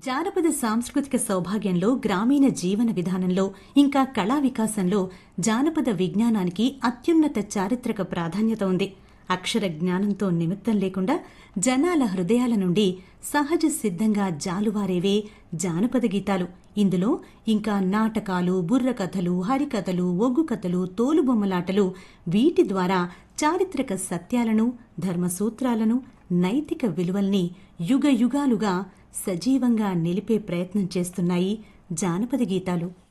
జానపద సాంస్కృతిక సౌభాగ్యంలో గ్రామీణ జీవన విధానంలో ఇంకా కళా వికాసంలో జానపద విజ్ఞానానికి అత్యున్నత చారిత్రక ప్రాధాన్యత ఉంది అక్షర జ్ఞానంతో నిమిత్తం లేకుండా జనాల హృదయాల నుండి సహజ సిద్ధంగా జాలువారేవే జానపద గీతాలు ఇందులో ఇంకా నాటకాలు బుర్రకథలు హరికథలు ఒగ్గు కథలు తోలుబొమ్మలాటలు వీటి ద్వారా చారిత్రక సత్యాలను ధర్మసూత్రాలను నైతిక విలువల్ని యుగ యుగాలుగా సజీవంగా నిలిపే ప్రయత్నం చేస్తున్నాయి జానపద గీతాలు